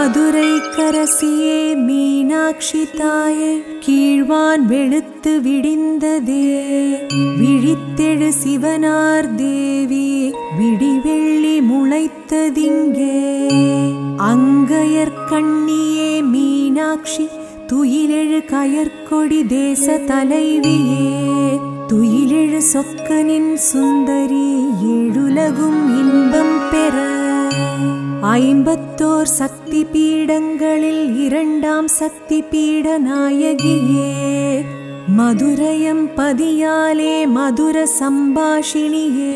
மதுரை கரசியே மீனாட்சி தாயே கீழ்வான் வெளுத்து விடிந்ததே விழித்தெழு சிவனார் தேவி விடிவெள்ளி முளைத்ததிங்கே அங்கையர் கண்ணியே மீனாட்சி துயிலெழு கயற்கொடி தேச தலைவியே துயிலெழு சொக்கனின் சுந்தரி ஏழுலகும் இன்பம் பெற ஐம்பத்தோர் சக்தி பீடங்களில் இரண்டாம் சக்தி பீட நாயகியே மதுரையம் பதியாலே மதுர சம்பாஷினியே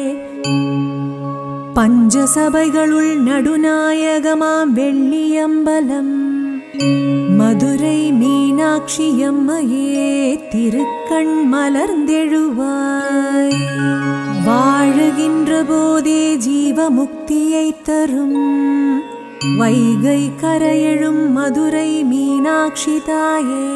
பஞ்சசபைகளுள் நடுநாயகமாம் வெள்ளியம்பலம் மதுரை மீனாட்சியம்மையே திருக்கண் மலர்ந்தெழுவாய் வாழுகின்ற போதே ஜீவமுக்தியை தரும் வைகை கரையெழும் மதுரை மீனாட்சி தாயே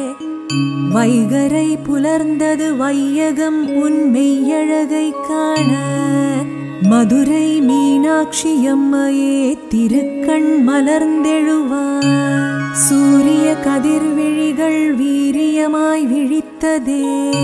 வைகரை புலர்ந்தது வையகம் உன் மெய்யழகை காண மதுரை மீனாட்சி அம்மையே திருக்கண் மலர்ந்தெழுவார் சூரிய கதிர்விழிகள் வீரியமாய் விழித்ததே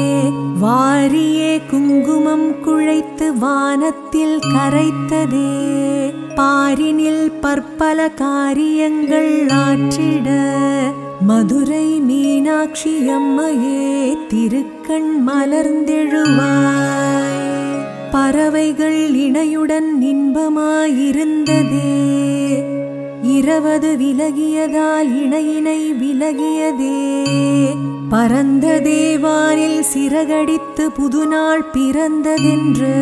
வாரியே குங்குமம் குழைத்து வானத்தில் கரைத்ததே பாரினில் பற்பல காரியங்கள் ஆற்றிட மதுரை மீனாட்சி அம்மையே திருக்கண் மலர்ந்தெழுவாய் பறவைகள் இணையுடன் இன்பமாயிருந்ததே இரவது விலகியதால் இணையினை விலகியதே பரந்த தேவானில் சிறகடித்து புதுநாள் பிறந்ததென்று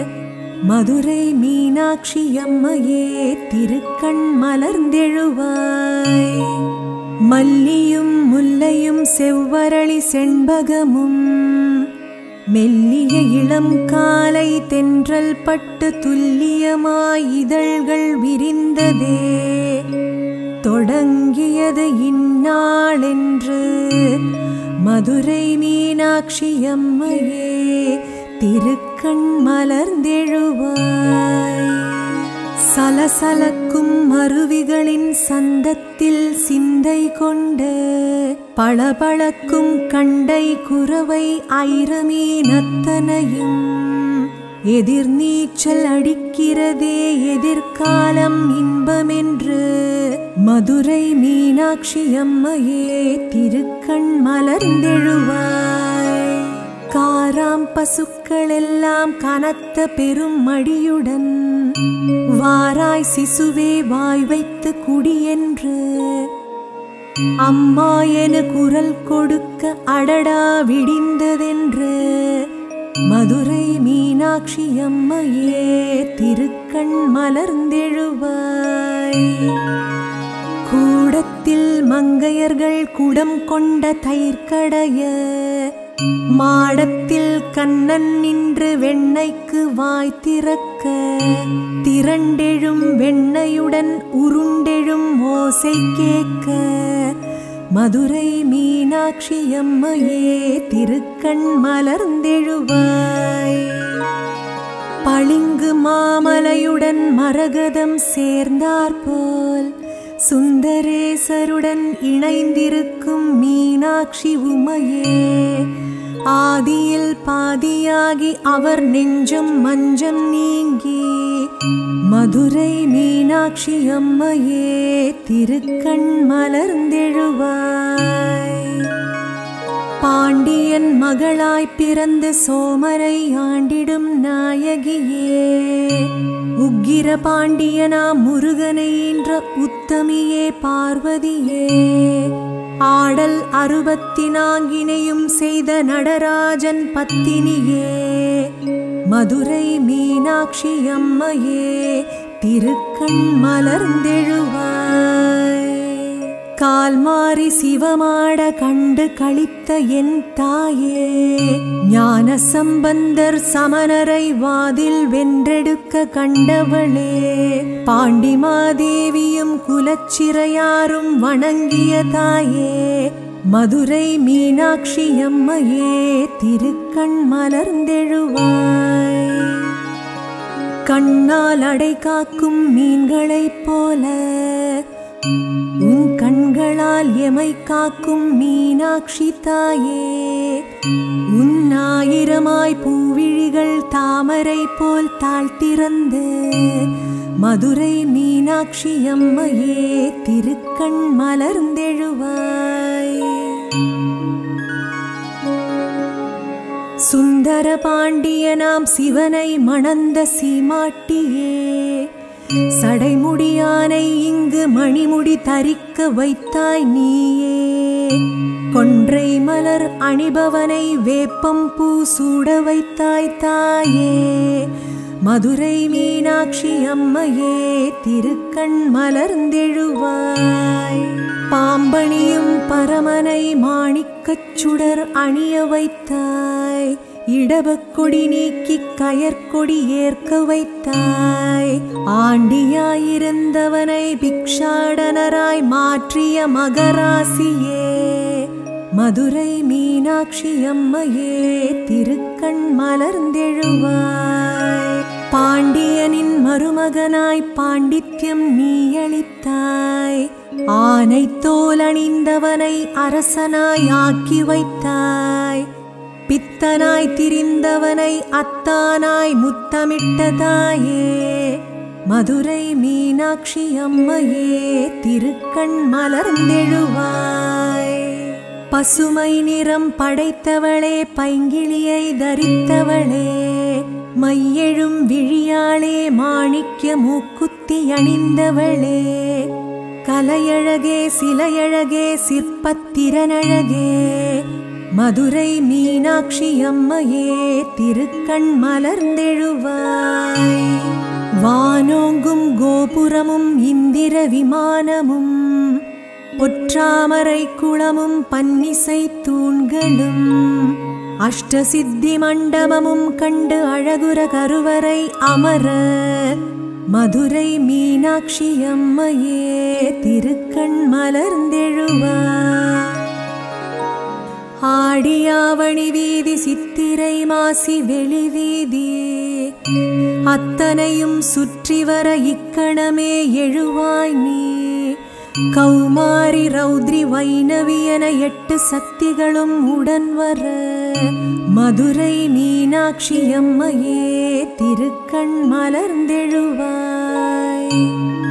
மதுரை மீனாட்சி அம்மையே திருக்கண் மலர்ந்தெழுவாய் மல்லியும் முல்லையும் செவ்வரளி செண்பகமும் மெல்லிய இளம் காலை தென்றல் பட்டு துல்லியமாய் இதழ்கள் விரிந்ததே தொடங்கியது இந்நாளென்று மதுரை மீனாட்சி அம்மையே திருக்கண் மலர்ந்தெழுவாய் சலசலக்கும் அருவிகளின் சந்தத்தில் சிந்தை கொண்டு பளபளக்கும் கண்டை குறவை ஐரமீனத்தனையும் எதிர்நீச்சல் அடிக்கிறதே எதிர்காலம் இன்பமென்று மதுரை மீனாட்சி அம்மையே திருக்கண் மலர்ந்தெழுவாய் காராம் பசுக்களெல்லாம் கனத்த பெரும் மடியுடன் வாராய் சிசுவே வாய் வைத்து குடியென்று அம்மா என குரல் கொடுக்க அடடா விடிந்ததென்று மதுரை மீனாட்சி அம்மையே திருக்கண் மலர்ந்தெழுவாய் கூடத்தில் மங்கையர்கள் குடம் கொண்ட தயிர்கடைய மாடத்தில் கண்ணன் நின்று வெண்ணைக்கு வாய் திறக்க திரண்டெழும் வெண்ணையுடன் உருண்டெழும் ஓசை கேட்க மதுரை மீனாட்சி அம்மையே திருக்கண் மலர்ந்தெழுவாய் பளிங்கு மாமலையுடன் மரகதம் சேர்ந்தாற்போல் சுந்தரேசருடன் இணைந்திருக்கும் மீனாட்சி உமையே ஆதியில் பாதியாகி அவர் நெஞ்சம் மஞ்சம் நீங்கி மதுரை மீனாட்சி அம்மையே திருக்கண் மலர்ந்தெழுவாய் பாண்டியன் மகளாய் பிறந்த சோமரை ஆண்டிடும் நாயகியே உக்கிர பாண்டியனா முருகனை என்ற உத்தமியே பார்வதியே ஆடல் அறுபத்தி நான்கினையும் செய்த நடராஜன் பத்தினியே மதுரை மீனாட்சி அம்மையே திருக்கண் மலர்ந்தெழுவாய் கால் மாறி சிவமாட கண்டு கழித்த என் தாயே ஞான சம்பந்தர் சமணரை வாதில் வென்றெடுக்க கண்டவளே பாண்டிமாதேவியும் குலச்சிறையாரும் வணங்கிய தாயே மதுரை மீனாட்சி அம்மையே திருக்கண் மலர்ந்தெழுவாய் கண்ணால் அடை காக்கும் மீன்களைப் போல உன் கண்களால் எமை காக்கும் மீனாட்சி தாயே உன் ஆயிரமாய் பூவிழிகள் தாமரை போல் தாழ்த்திறந்து மதுரை மீனாட்சி அம்மையே திருக்கண் மலர்ந்தெழுவாய் சுந்தர பாண்டியனாம் சிவனை மணந்த சீமாட்டியே சடைமுடியானை இங்கு மணிமுடி தரிக்க வைத்தாய் நீயே கொன்றை மலர் அணிபவனை வேப்பம் பூ சூட வைத்தாய் தாயே மதுரை மீனாட்சி அம்மையே திருக்கண் மலர்ந்தெழுவாய் பாம்பணியும் பரமனை மாணிக்கச் சுடர் அணிய வைத்தாய் இடபக்கொடி நீக்கி கயற்கொடி ஏற்க வைத்தாய் ஆண்டியாயிருந்தவனை பிக்ஷாடனராய் மாற்றிய மகராசியே மதுரை மீனாட்சி அம்மையே திருக்கண் மலர்ந்தெழுவாய் பாண்டியனின் மருமகனாய் பாண்டித்யம் நீ அளித்தாய் ஆனை தோலணிந்தவனை அரசனாய் ஆக்கி வைத்தாய் பித்தனாய் திரிந்தவனை அத்தானாய் முத்தமிட்டதாயே மதுரை மீனாட்சி அம்மையே திருக்கண் மலர்ந்தெழுவாய் பசுமை நிறம் படைத்தவளே பைங்கிளியை தரித்தவளே மையெழும் விழியாளே மாணிக்க மூக்குத்தி அணிந்தவளே கலையழகே சிலையழகே சிற்பத்திறனழகே மதுரை மீனாட்சி அம்மையே திருக்கண் மலர்ந்தெழுவாய் வானோங்கும் கோபுரமும் இந்திர விமானமும் பொற்றாமரை குளமும் பன்னிசை தூண்களும் அஷ்டசித்தி மண்டபமும் கண்டு அழகுர கருவறை அமர மதுரை மீனாட்சி அம்மையே திருக்கண் மலர்ந்தெழுவாய் ஆடியாவணி வீதி சித்திரை மாசி வெளி வீதி அத்தனையும் சுற்றி வர இக்கணமே எழுவாய் நீ கௌமாரி ரௌத்ரி வைணவி என எட்டு சக்திகளும் உடன் வர மதுரை மீனாட்சி அம்மையே திருக்கண் மலர்ந்தெழுவாய்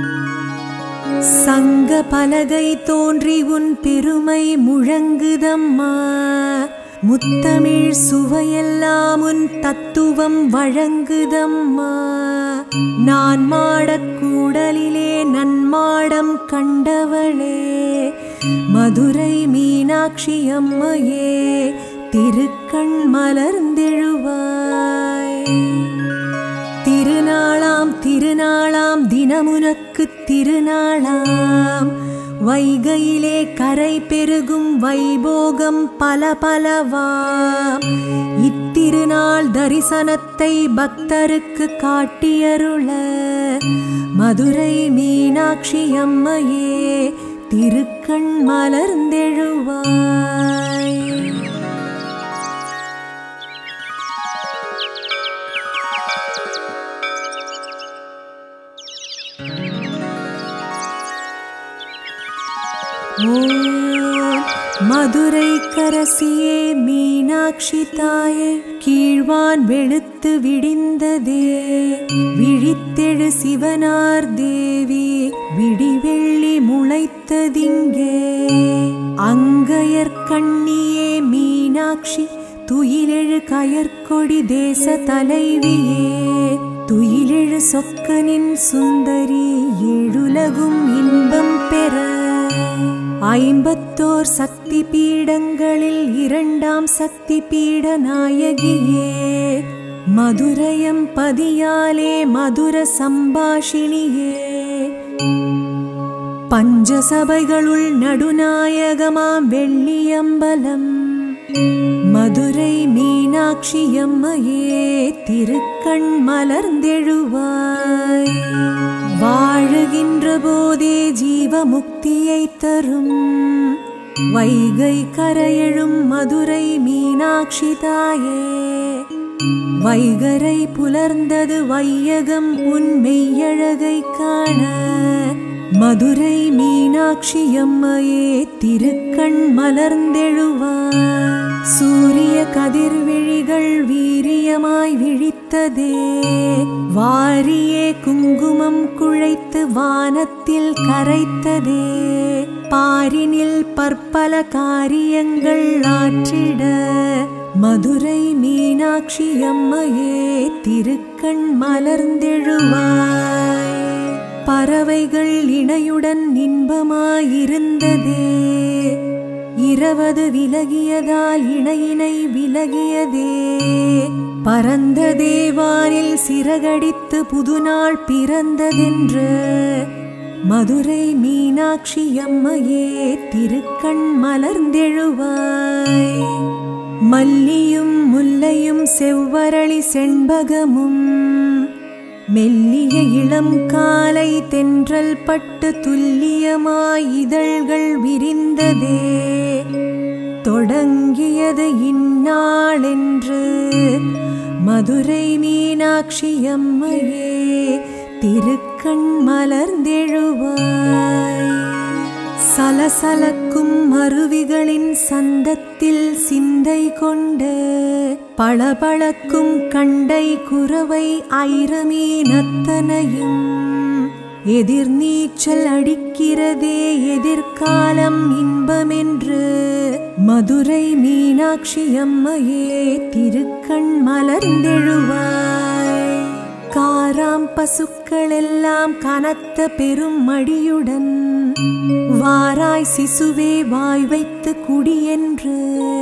சங்க பலகை தோன்றி உன் பெருமை முழங்குதம்மா முத்தமிழ் சுவையெல்லாம் உன் தத்துவம் வழங்குதம்மா நான் மாடக் கூடலிலே நன்மாடம் கண்டவளே மதுரை மீனாட்சி அம்மையே திருக்கண் மலர்ந்தெழுவாய் திருநாளாம் திருநாளாம் தினமுனக்கு திருநாளாம் வைகையிலே கரை பெருகும் வைபோகம் பல பலவாம் இத்திருநாள் தரிசனத்தை பக்தருக்கு காட்டியருள மதுரை மீனாட்சி அம்மையே திருக்கண் மலர்ந்தெழுவாய் ஓம் மதுரை கரசியே மீனாட்சி தாயே கீழ்வான் வெளுத்து விடிந்ததே விழித்தெழு சிவனார் தேவி விடிவெள்ளி முளைத்ததிங்கே அங்கையர்கண்ணியே மீனாட்சி துயிலெழு கயற்கொடி தேச தலைவியே துயிலெழு சொக்கனின் சுந்தரி ஏழுலகும் இன்பம் பெற ஐம்பத்தோர் சக்தி பீடங்களில் இரண்டாம் சக்தி பீட நாயகியே மதுரையம் பதியாலே மதுர சம்பாஷினியே பஞ்சசபைகளுள் நடுநாயகமாம் வெள்ளியம்பலம் மதுரை மீனாட்சி அம்மையே திருக்கண் மலர்ந்தெழுவாய் வாழுகின்ற போதே ஜீவ முக்தியை தரும் வைகை கரையெழும் மதுரை மீனாட்சி தாயே வைகரை புலர்ந்தது வையகம் உன் மெய்யழகை காண மதுரை மீனாட்சி அம்மையே திருக்கண் மலர்ந்தெழுவாய் சூரிய கதிர்விழிகள் வீரியமாய் விழித்ததே வாரியே குங்குமம் குழைத்து வானத்தில் கரைத்ததே பாரினில் பற்பல காரியங்கள் ஆற்றிட மதுரை மீனாட்சி அம்மையே திருக்கண் மலர்ந்தெழுவாய் பறவைகள் இணையுடன் இன்பமாயிருந்ததே இரவது விலகியதால் இணையினை விலகியதே பரந்த தேவானில் சிறகடித்து புதுநாள் பிறந்ததென்று மதுரை மீனாட்சி அம்மையே திருக்கண் மலர்ந்தெழுவாய் மல்லியும் முல்லையும் செவ்வரளி செண்பகமும் மெல்லிய இளம் காலை தென்றல் பட்டு துல்லியமாய் இதழ்கள் விரிந்ததே தொடங்கியது இந்நாளென்று மதுரை மீனாட்சி அம்மையே திருக்கண் மலர்ந்தெழுவாய் சலசலக்கும் அருவிகளின் சந்தத்தில் சிந்தை கொண்டு பளபளக்கும் கண்டை குறவை ஐரமீனத்தனையும் எதிர்நீச்சல் அடிக்கிறதே எதிர்காலம் இன்பமென்று மதுரை மீனாட்சி அம்மையே திருக்கண் மலர்ந்தெழுவாய் காராம் பசுக்களெல்லாம் கனத்த பெரும் மடியுடன் வாராய் சிசுவே வாய் வைத்து குடியென்று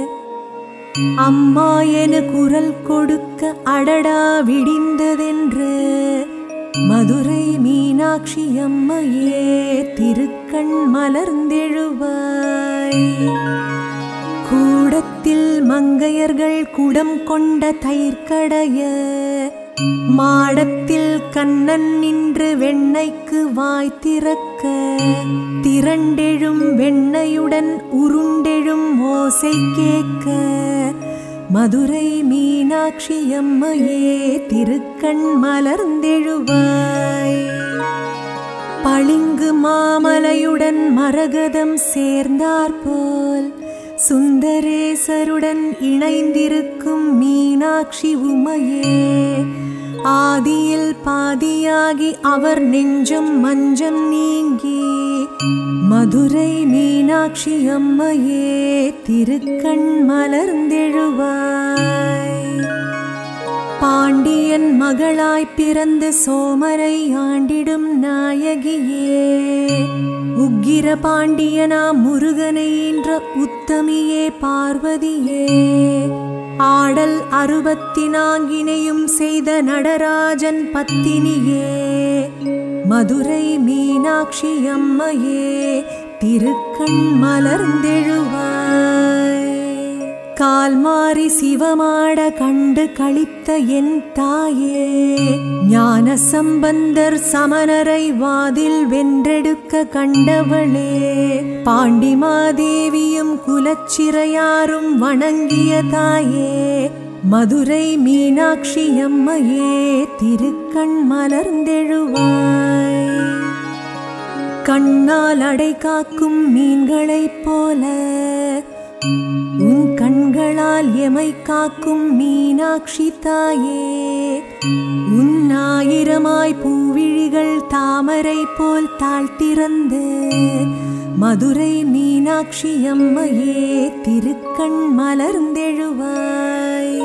அம்மா என குரல் கொடுக்க அடடா விடிந்ததென்று மதுரை மீனாட்சி அம்மையே திருக்கண் மலர்ந்தெழுவாய் கூடத்தில் மங்கையர்கள் குடம் கொண்ட தயிர்கடைய மாடத்தில் கண்ணன் நின்று வெண்ணைக்கு வாய் திறக்க திரண்டெழும் வெண்ணையுடன் உருண்டெழும் ஓசை கேட்க மதுரை மீனாட்சி அம்மையே திருக்கண் மலர்ந்தெழுவாய் பளிங்கு மாமலையுடன் மரகதம் சேர்ந்தாற்போல் சுந்தரேசருடன் இணைந்திருக்கும் மீனாட்சி உமையே ஆதியில் பாதியாகி அவர் நெஞ்சம் மஞ்சம் நீங்கி மதுரை மீனாட்சி அம்மையே திருக்கண் மலர்ந்தெழுவாய் பாண்டியன் மகளாய் பிறந்த சோமரை ஆண்டிடும் நாயகியே உக்கிர பாண்டியனா முருகனை என்ற உத்தமியே பார்வதியே ஆடல் அறுபத்தி நான்கினையும் செய்த நடராஜன் பத்தினியே மதுரை மீனாட்சி அம்மையே திருக்கண் மலர்ந்தெழுவாய் கால் மாறி சிவமாட கண்டு கழித்த என் தாயே ஞான சம்பந்தர் சமணரை வாதில் வென்றெடுக்க கண்டவளே பாண்டிமாதேவியும் குலச்சிறையாரும் வணங்கிய தாயே மதுரை மீனாட்சி அம்மையே திருக்கண் மலர்ந்தெழுவாய் கண்ணால் அடை காக்கும் மீன்களைப் போல உன் கண்களால் எமை காக்கும் மீனாட்சி தாயே உன் ஆயிரமாய் பூவிழிகள் தாமரை போல் தாழ்த்திறந்து மதுரை மீனாட்சி அம்மையே திருக்கண் மலர்ந்தெழுவாய்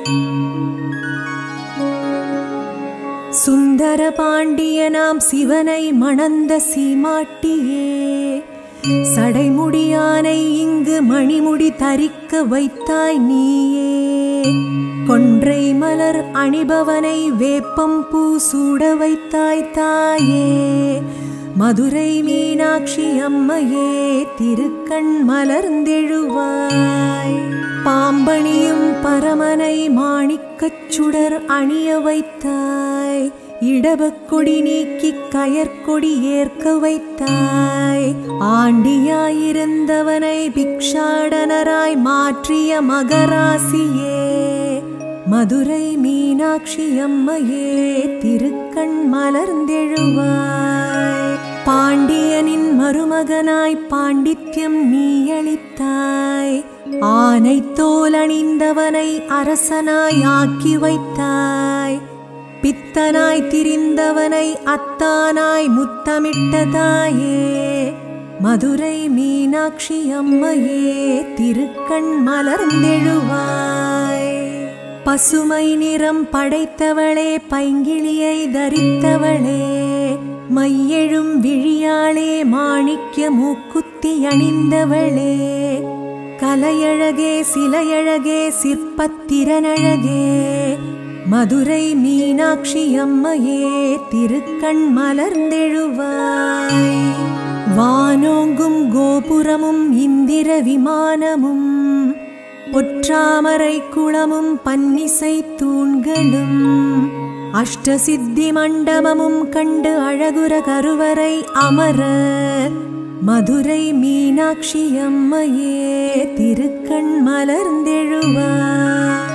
சுந்தர பாண்டியனாம் சிவனை மணந்த சீமாட்டியே சடைமுடியானை இங்கு மணிமுடி தரிக்க வைத்தாய் நீயே கொன்றை மலர் அணிபவனை வேப்பம் பூ சூட வைத்தாய் தாயே மதுரை மீனாட்சி அம்மையே திருக்கண் மலர்ந்தெழுவாய் பாம்பணியும் பரமனை மாணிக்கச் சுடர் அணிய வைத்தாய் இடபக்கொடி நீக்கி கயற்கொடி ஏற்க வைத்தாய் ஆண்டியாயிருந்தவனை பிக்ஷாடனராய் மாற்றிய மகராசியே மதுரை மீனாட்சி அம்மையே திருக்கண் மலர்ந்தெழுவாய் பாண்டியனின் மருமகனாய் பாண்டித்யம் நீ அளித்தாய் ஆனை தோலணிந்தவனை அரசனாய் ஆக்கி வைத்தாய் பித்தனாய் திரிந்தவனை அத்தானாய் முத்தமிட்டதாயே மதுரை மீனாட்சி அம்மையே திருக்கண் மலர்ந்தெழுவாய் பசுமை நிறம் படைத்தவளே பைங்கிளியை தரித்தவளே மையெழும் விழியாளே மாணிக்க மூக்குத்தி அணிந்தவளே கலையழகே சிலையழகே சிற்பத்திறனழகே மதுரை மீனாட்சி அம்மையே திருக்கண் மலர்ந்தெழுவாய் வானோங்கும் கோபுரமும் இந்திர விமானமும் பொற்றாமரை குளமும் பன்னிசை தூண்களும் அஷ்டசித்தி மண்டபமும் கண்டு அழகுற கருவறை அமர மதுரை மீனாட்சி அம்மையே திருக்கண் மலர்ந்தெழுவார்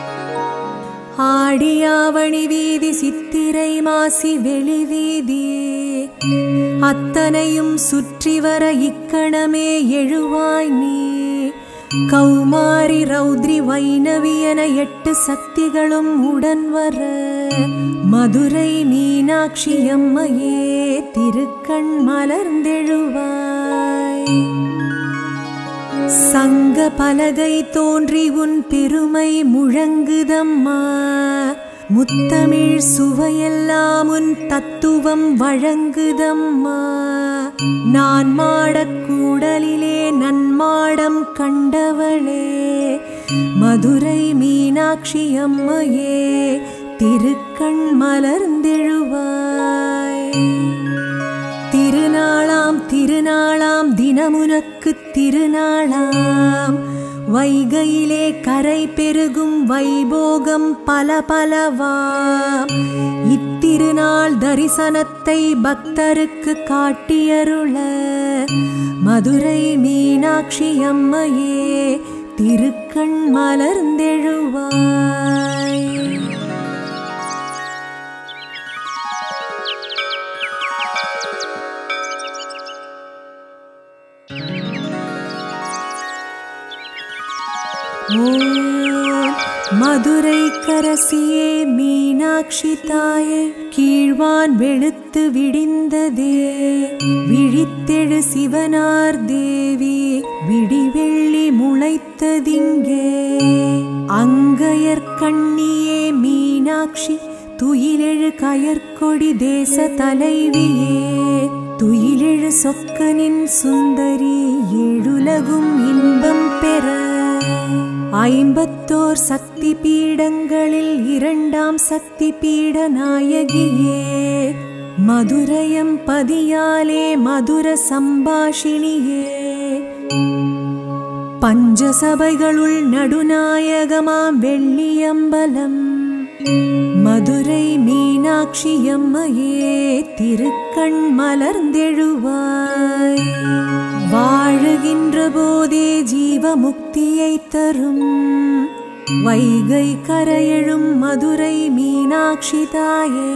ஆடியாவணி வீதி சித்திரை மாசி வெளி வீதி அத்தனையும் சுற்றி வர இக்கணமே எழுவாய் நீ கௌமாரி ரௌத்ரி வைணவி என எட்டு சக்திகளும் உடன் வர மதுரை மீனாட்சி அம்மையே திருக்கண் மலர்ந்தெழுவாய் சங்க பலகை தோன்றி உன் பெருமை முழங்குதம்மா முத்தமிழ் சுவையெல்லாம் உன் தத்துவம் வழங்குதம்மா நான் மாடக்கூடலிலே நன்மாடம் கண்டவளே மதுரை மீனாட்சி அம்மையே திருக்கண் மலர்ந்தெழுவாய் திருநாளாம் திருநாளாம் தினமுனக்கு திருநாளாம் வைகையிலே கரை பெருகும் வைபோகம் பல பலவாம் இத்திருநாள் தரிசனத்தை பக்தருக்கு காட்டியருள மதுரை மீனாட்சி அம்மையே திருக்கண் மலர்ந்தெழுவாய் ஓம் மதுரை கரசியே மீனாட்சி தாயே கீழ்வான் வெளுத்து விடிந்ததே விழித்தெழு சிவனார் தேவி விடிவெள்ளி முளைத்ததிங்கே அங்கையர் கண்ணியே மீனாட்சி துயிலெழு கயற்கொடி தேச தலைவியே துயிலெழு சொக்கனின் சுந்தரி ஏழுலகும் இன்பம் பெற ஐம்பத்தோர் சக்தி பீடங்களில் இரண்டாம் சக்தி பீட நாயகியே மதுரையம் பதியாலே மதுர சம்பாஷினியே பஞ்சசபைகளுள் நடுநாயகமாம் வெள்ளியம்பலம் மதுரை மீனாட்சி அம்மையே திருக்கண் மலர்ந்தெழுவாய் வாழுகின்ற போதே ஜீவ முக்தியை தரும் வைகை கரையெழும் மதுரை மீனாட்சி தாயே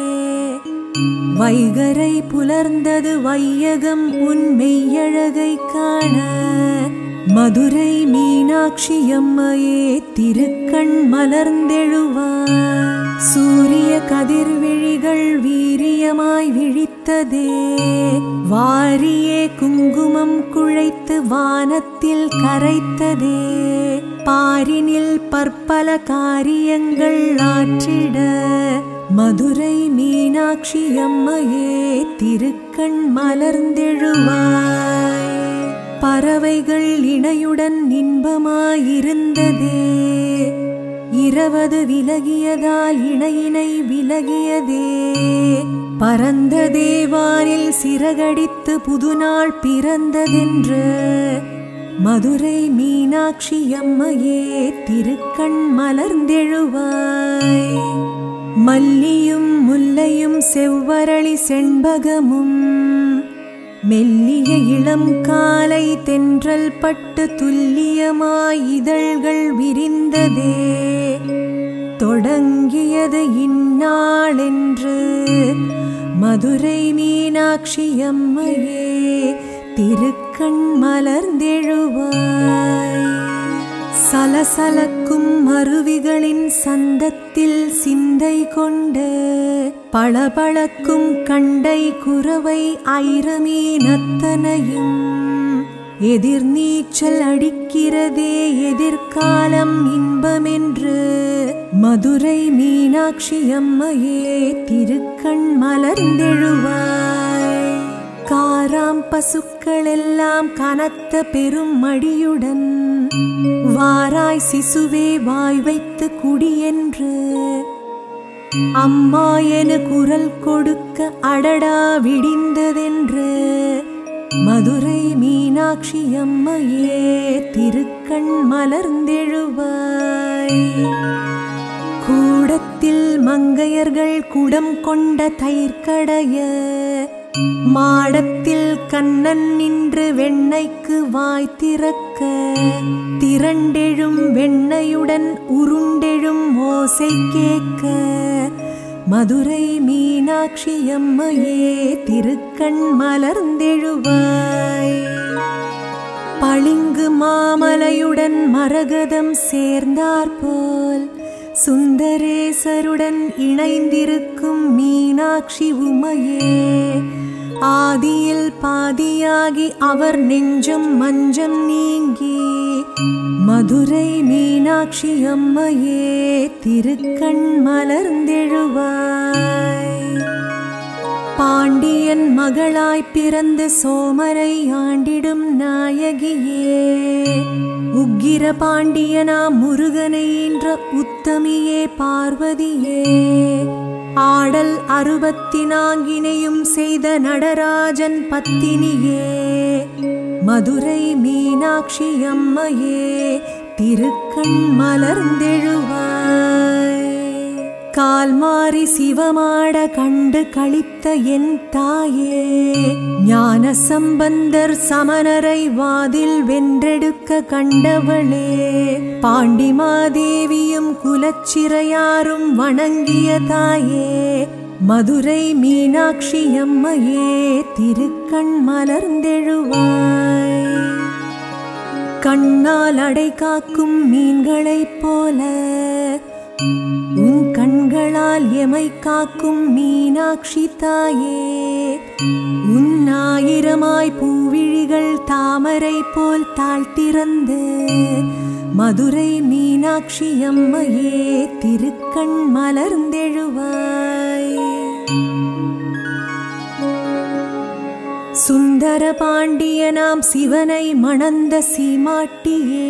வைகரை புலர்ந்தது வையகம் உன் மெய்யழகை காண மதுரை மீனாட்சி அம்மையே திருக்கண் மலர்ந்தெழுவார் சூரிய கதிர்விழிகள் வீரியமாய் விழித்ததே வாரியே குங்குமம் குழைத்து வானத்தில் கரைத்ததே பாரினில் பற்பல காரியங்கள் ஆற்றிட மதுரை மீனாட்சி அம்மையே திருக்கண் மலர்ந்தெழுவாய் பறவைகள் இணையுடன் இன்பமாயிருந்ததே இரவது விலகியதால் இணையினை விலகியதே பரந்த தேவானில் சிறகடித்து புதுநாள் பிறந்ததென்று மதுரை மீனாட்சி அம்மையே திருக்கண் மலர்ந்தெழுவாய் மல்லியும் முல்லையும் செவ்வரளி செண்பகமும் மெல்லிய இளம் காலை தென்றல் பட்டு துல்லியமாய் இதழ்கள் விரிந்ததே தொடங்கியது இந்நாளென்று மதுரை மீனாட்சி அம்மையே திருக்கண் மலர்ந்தெழுவாய் சலசலக்கும் அருவிகளின் சந்தத்தில் சிந்தை கொண்டு பளபளக்கும் கண்டை குறவை ஐரமீனத்தனையும் எதிர்நீச்சல் அடிக்கிறதே எதிர்காலம் இன்பமென்று மதுரை மீனாட்சி அம்மையே திருக்கண் மலர்ந்தெழுவாய் காராம் பசுக்களெல்லாம் கனத்த பெரும் மடியுடன் வாராய் சிசுவே வாய் வைத்து குடியென்று அம்மா என குரல் கொடுக்க அடடா விடிந்ததென்று மதுரை மீனாட்சி அம்மையே திருக்கண் மலர்ந்தெழுவாய் கூடத்தில் மங்கையர்கள் குடம் கொண்ட தயிர்கடைய மாடத்தில் கண்ணன் நின்று வெண்ணைக்கு வாய் திறக்க திரண்டெழும் வெண்ணையுடன் உருண்டெழும் ஓசை கேட்க மதுரை மீனாட்சி அம்மையே திருக்கண் மலர்ந்தெழுவாய் பளிங்கு மாமலையுடன் மரகதம் சேர்ந்தாற்போல் சுந்தரேசருடன் இணைந்திருக்கும் மீனாட்சி உமையே ஆதியில் பாதியாகி அவர் நெஞ்சம் மஞ்சம் நீங்கி மதுரை மீனாட்சி அம்மையே திருக்கண் மலர்ந்தெழுவாய் பாண்டியன் மகளாய் பிறந்த சோமரை ஆண்டிடும் நாயகியே உக்கிர பாண்டியனா முருகனை என்ற உத்தமியே பார்வதியே ஆடல் அறுபத்தி நான்கினையும் செய்த நடராஜன் பத்தினியே மதுரை மீனாட்சி அம்மையே திருக்கண் மலர்ந்தெழுவாய் கால் மாறி சிவமாட கண்டு கழித்த என் தாயே ஞான சம்பந்தர் சமணரை வாதில் வென்றெடுக்க கண்டவளே பாண்டிமாதேவியும் குலச்சிறையாரும் வணங்கிய தாயே மதுரை மீனாட்சி அம்மையே திருக்கண் மலர்ந்தெழுவாய் கண்ணால் அடை காக்கும் மீன்களைப் போல உன் கண்களால் எமை காக்கும் மீனாட்சி தாயே உன் ஆயிரமாய் பூவிழிகள் தாமரை போல் தாழ்த்திறந்து மதுரை மீனாட்சி அம்மையே திருக்கண் மலர்ந்தெழுவாய் சுந்தர பாண்டியனாம் சிவனை மணந்த சீமாட்டியே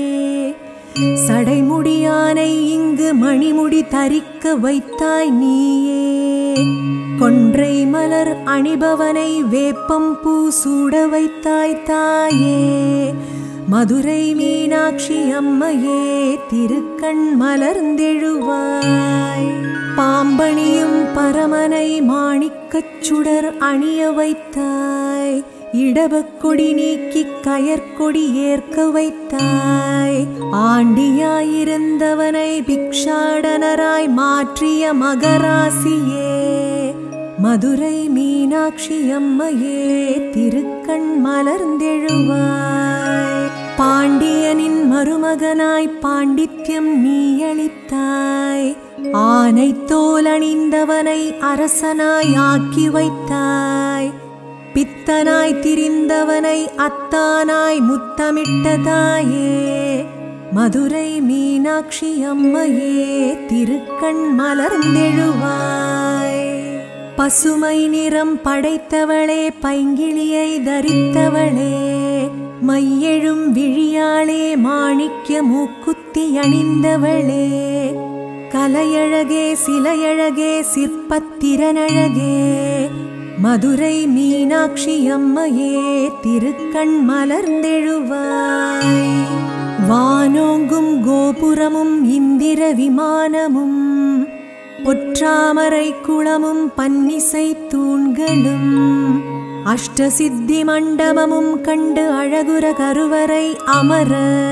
சடைமுடியானை இங்கு மணிமுடி தரிக்க வைத்தாய் நீயே கொன்றை மலர் அணிபவனை வேப்பம் பூ சூட வைத்தாய் தாயே மதுரை மீனாட்சி அம்மையே திருக்கண் மலர்ந்தெழுவாய் பாம்பணியும் பரமனை மாணிக்கச் சுடர் அணிய வைத்தாய் இடபக்கொடி நீக்கி கயற்கொடி ஏற்க வைத்தாய் ஆண்டியாயிருந்தவனை பிக்ஷாடனராய் மாற்றிய மகராசியே மதுரை மீனாட்சி அம்மையே திருக்கண் மலர்ந்தெழுவாய் பாண்டியனின் மருமகனாய் பாண்டித்யம் நீ அளித்தாய் ஆனை தோல் அணிந்தவனை அரசனாய் ஆக்கி வைத்தாய் பித்தனாய் திரிந்தவனை அத்தானாய் முத்தமிட்ட தாயே மதுரை மீனாட்சி அம்மையே திருக்கண் மலர்ந்தெழுவாய் பசுமை நிறம் படைத்தவளே பைங்கிளியை தரித்தவளே மையெழும் விழியாளே மாணிக்க மூக்குத்தி அணிந்தவளே கலையழகே சிலையழகே சிற்பத்திறனழகே மதுரை மீனாட்சி அம்மையே திருக்கண் மலர்ந்தெழுவாய் வானோங்கும் கோபுரமும் இந்திர விமானமும் பொற்றாமரை குளமும் பன்னிசை தூண்களும் அஷ்டசித்தி மண்டபமும் கண்டு அழகுர கருவறை அமர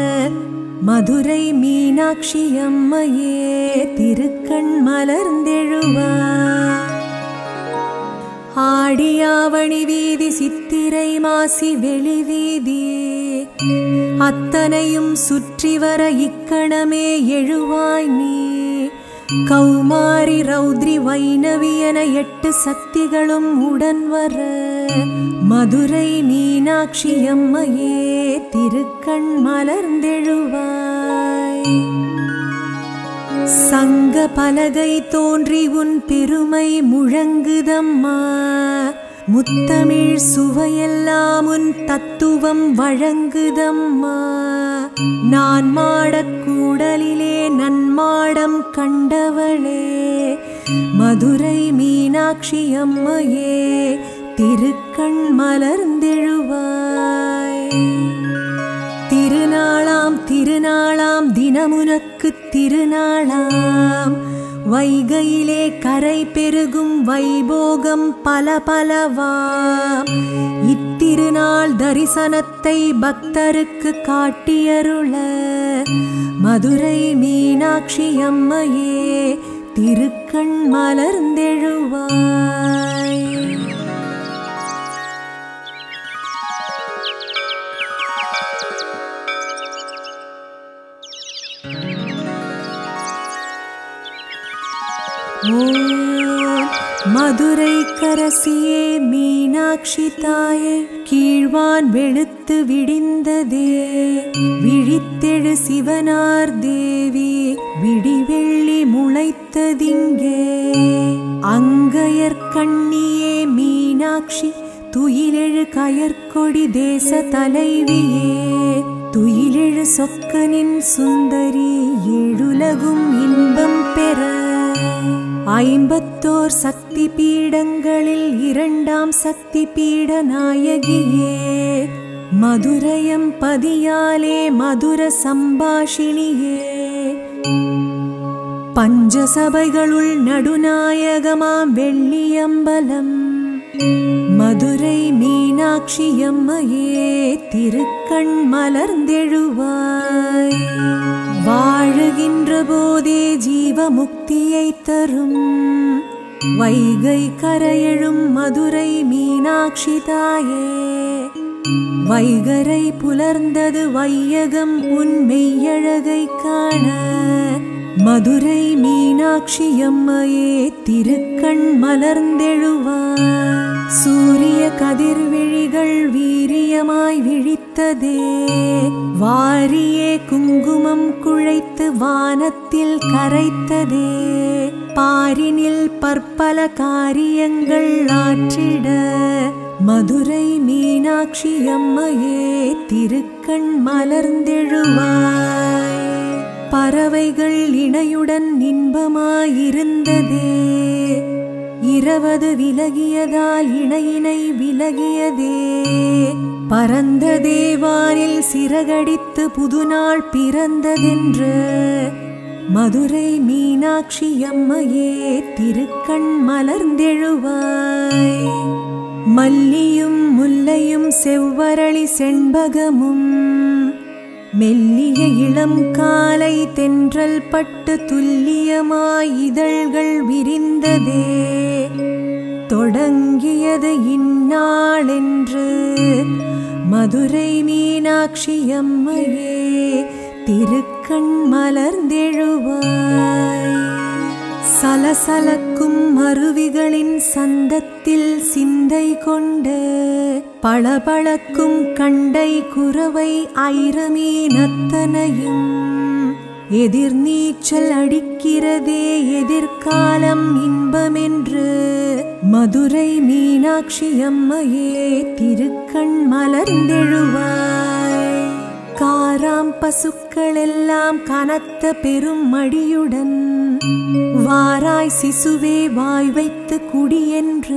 மதுரை மீனாட்சி அம்மையே திருக்கண் மலர்ந்தெழுவாய் ஆடியாவணி வீதி சித்திரை மாசி வெளி வீதி அத்தனையும் சுற்றி வர இக்கணமே எழுவாய் நீ கௌமாரி ரௌத்ரி வைணவி என எட்டு சக்திகளும் உடன் வர மதுரை மீனாட்சி அம்மையே திருக்கண் மலர்ந்தெழுவாய் சங்க பலகை தோன்றி உன் பெருமை முழங்குதம்மா முத்தமிழ் சுவையெல்லாம் உன் தத்துவம் வழங்குதம்மா நான் மாடக் கூடலிலே நன்மாடம் கண்டவளே மதுரை மீனாட்சி அம்மையே திருக்கண் மலர்ந்தெழுவாய் திருநாளாம் திருநாளாம் தினமுனக்கு திருநாளாம் வைகையிலே கரை பெருகும் வைபோகம் பல பலவாம் இத்திருநாள் தரிசனத்தை பக்தருக்கு காட்டியருள மதுரை மீனாட்சி அம்மையே திருக்கண் மலர்ந்தெழுவாய் ஓம் மதுரை கரசியே மீனாட்சி தாயே கீழ்வான் வெளுத்து விடிந்ததே விழித்தெழு சிவனார் தேவி விடிவெள்ளி முளைத்ததிங்கே அங்கையர் கண்ணியே மீனாட்சி துயிலெழு கயற்கொடி தேச தலைவியே துயிலெழு சொக்கனின் சுந்தரி ஏழுலகும் இன்பம் பெற ஐம்பத்தோர் சக்தி பீடங்களில் இரண்டாம் சக்தி பீட நாயகியே மதுரையம் பதியாலே மதுர சம்பாஷினியே பஞ்சசபைகளுள் நடுநாயகமாம் வெள்ளியம்பலம் மதுரை மீனாட்சி அம்மையே திருக்கண் மலர்ந்தெழுவாய் வாழுகின்ற போதே ஜீவ முக்தியை தரும் வைகை கரையெழும் மதுரை மீனாட்சி தாயே வைகரை புலர்ந்தது வையகம் உன் மெய்யழகை காண மதுரை மீனாட்சி அம்மையே திருக்கண் மலர்ந்தெழுவாய் சூரிய கதிர்விழிகள் வீரியமாய் விழித்ததே வாரியே குங்குமம் குழைத்து வானத்தில் கரைத்ததே பாரினில் பற்பல காரியங்கள் ஆற்றிட மதுரை மீனாட்சி அம்மையே திருக்கண் மலர்ந்தெழுவாய் பறவைகள் இணையுடன் இன்பமாயிருந்ததே இரவது விலகியதால் இணையினை விலகியதே பரந்த தேவானில் சிறகடித்து புதுநாள் பிறந்ததென்று மதுரை மீனாட்சி அம்மையே திருக்கண் மலர்ந்தெழுவாய் மல்லியும் முல்லையும் செவ்வரளி செண்பகமும் மெல்லிய இளம் காலை தென்றல் பட்டு துல்லியமாய் இதழ்கள் விரிந்ததே தொடங்கியது இந்நாளென்று மதுரை மீனாட்சி அம்மையே திருக்கண் மலர்ந்தெழுவாய் சலசலக்கும் அருவிகளின் சந்தத்தில் சிந்தை கொண்டு பளபளக்கும் கண்டை குறவை ஐரமீனத்தனையும் எதிர்நீச்சல் அடிக்கிறதே எதிர்காலம் இன்பமென்று மதுரை மீனாட்சி அம்மையே திருக்கண் மலர்ந்தெழுவாய் காராம் பசுக்களெல்லாம் கனத்த பெரும் மடியுடன் வாராய் சிசுவே வாய் வைத்து குடியென்று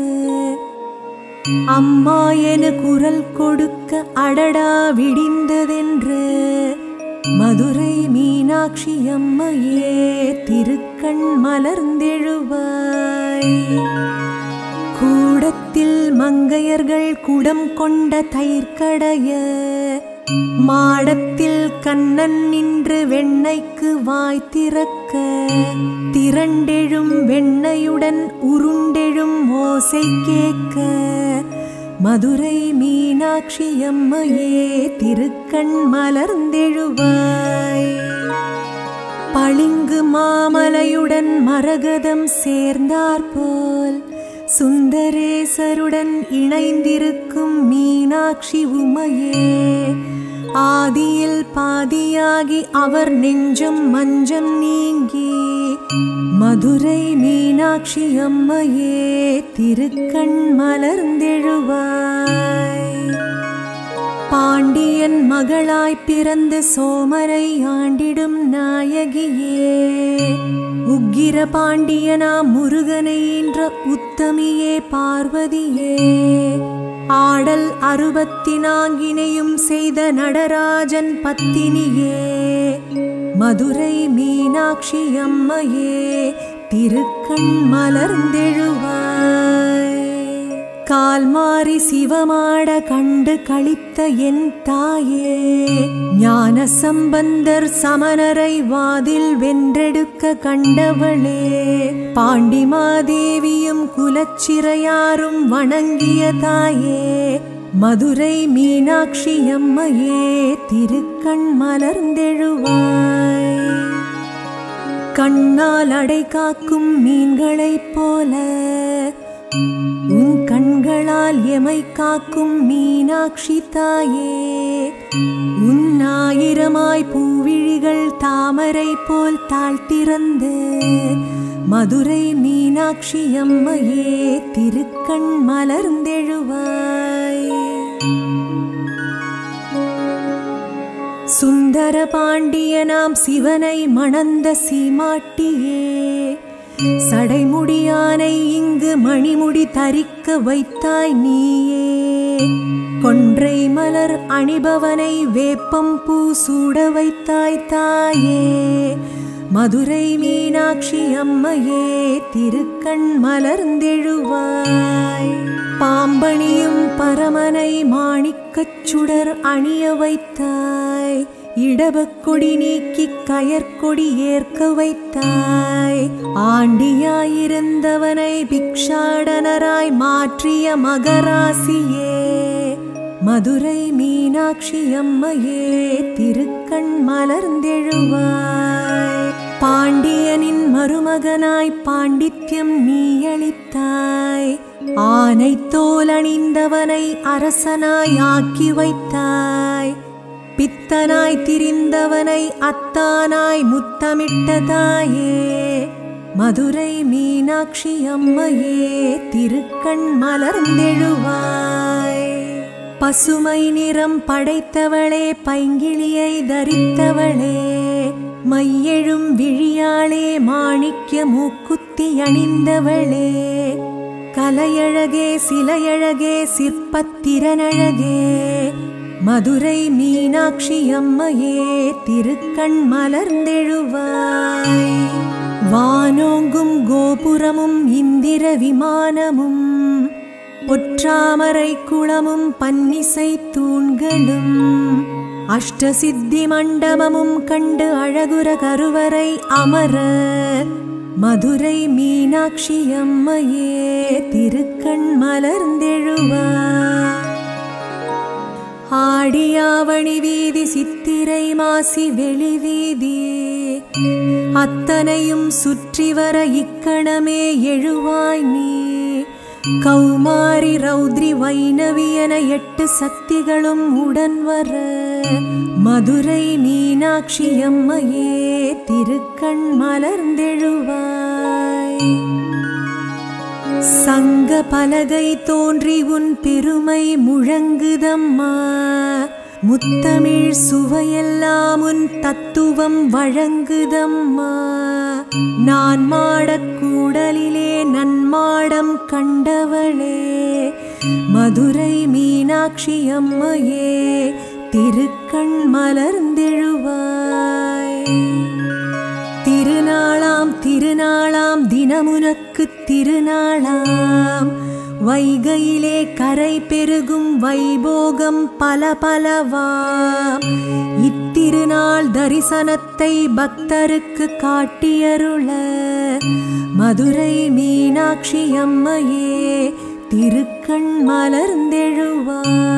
அம்மா என குரல் கொடுக்க அடடா விடிந்ததென்று மதுரை மீனாட்சி அம்மையே திருக்கண் மலர்ந்தெழுவாய் கூடத்தில் மங்கையர்கள் குடம் கொண்ட தயிர்கடைய மாடத்தில் கண்ணன் நின்று வெண்ணைக்கு வாய் திறக்க திரண்டெழும் வெண்ணையுடன் உருண்டெழும் ஓசை கேட்க மதுரை மீனாட்சி அம்மையே திருக்கண் மலர்ந்தெழுவாய் பளிங்கு மாமலையுடன் மரகதம் சேர்ந்தாற்போல் சுந்தரேசருடன் இணைந்திருக்கும் மீனாட்சி உமையே ஆதியில் பாதியாகி அவர் நெஞ்சம் மஞ்சம் நீங்கி மதுரை மீனாட்சி அம்மையே திருக்கண் மலர்ந்தெழுவாய் பாண்டியன் மகளாய் பிறந்த சோமரை ஆண்டிடும் நாயகியே உக்கிர பாண்டியனா முருகனை என்ற உத்தமியே பார்வதியே ஆடல் அறுபத்தி நான்கினையும் செய்த நடராஜன் பத்தினியே மதுரை மீனாட்சி அம்மையே திருக்கண் மலர்ந்தெழுவாய் கால் மாறி சிவமாட கண்டு கழித்த என் தாயே ஞான சம்பந்தர் சமணரை வாதில் வென்றெடுக்க கண்டவளே பாண்டிமாதேவியும் குலச்சிறையாரும் வணங்கிய தாயே மதுரை மீனாட்சி அம்மையே திருக்கண் மலர்ந்தெழுவாய் கண்ணால் அடை காக்கும் மீன்களைப் போல உன் கண்களால் எமை காக்கும் மீனாட்சி தாயே உன் ஆயிரமாய் பூவிழிகள் தாமரை போல் தாழ்த்திறந்து மதுரை மீனாட்சி அம்மையே திருக்கண் மலர்ந்தெழுவாய் சுந்தர பாண்டியனாம் சிவனை மணந்த சீமாட்டியே சடைமுடியானை இங்கு மணிமுடி தரிக்க வைத்தாய் நீயே கொன்றை மலர் அணிபவனை வேப்பம் பூ சூட வைத்தாய் தாயே மதுரை மீனாட்சி அம்மையே திருக்கண் மலர்ந்தெழுவாய் பாம்பணியும் பரமனை மாணிக்கச் சுடர் அணிய வைத்தாய் இடபக்கொடி நீக்கி கயற்கொடி ஏற்க வைத்தாய் ஆண்டியாயிருந்தவனை பிக்ஷாடனராய் மாற்றிய மகராசியே மதுரை மீனாட்சி அம்மையே திருக்கண் மலர்ந்தெழுவாய் பாண்டியனின் மருமகனாய் பாண்டித்யம் நீ அளித்தாய் ஆனை தோலணிந்தவனை அரசனாய் ஆக்கி வைத்தாய் பித்தனாய் திரிந்தவனை அத்தானாய் முத்தமிட்ட தாயே மதுரை மீனாட்சி அம்மையே திருக்கண் மலர்ந்தெழுவாய் பசுமை நிறம் படைத்தவளே பைங்கிளியை தரித்தவளே மையெழும் விழியாளே மாணிக்க மூக்குத்தி அணிந்தவளே கலையழகே சிலையழகே சிற்பத்திறனழகே மதுரை மீனாட்சி அம்மையே திருக்கண் மலர்ந்தெழுவாய் வானோங்கும் கோபுரமும் இந்திர விமானமும் பொற்றாமரை குளமும் பன்னிசை தூண்களும் அஷ்டசித்தி மண்டபமும் கண்டு அழகுர கருவறை அமர மதுரை மீனாட்சி அம்மையே திருக்கண் மலர்ந்தெழுவாய் ஆடியாவணி வீதி சித்திரை மாசி வெளி வீதி அத்தனையும் சுற்றி வர இக்கணமே எழுவாய் நீ கௌமாரி ரௌத்ரி வைணவியன எட்டு சக்திகளும் உடன் வர மதுரை மீனாட்சி அம்மையே திருக்கண் மலர்ந்தெழுவாய் சங்க பலகை தோன்றி உன் பெருமை முழங்குதம்மா முத்தமிழ் சுவையெல்லாம் உன் தத்துவம் வழங்குதம்மா நான் மாடக் கூடலிலே நன்மாடம் கண்டவளே மதுரை மீனாட்சி அம்மையே திருக்கண் மலர்ந்தெழுவாய் திருநாளாம் திருநாளாம் தினமுனக்கு திருநாளாம் வைகையிலே கரை பெருகும் வைபோகம் பல பலவாம் இத்திருநாள் தரிசனத்தை பக்தருக்கு காட்டியருள மதுரை மீனாட்சி அம்மையே திருக்கண் மலர்ந்தெழுவார்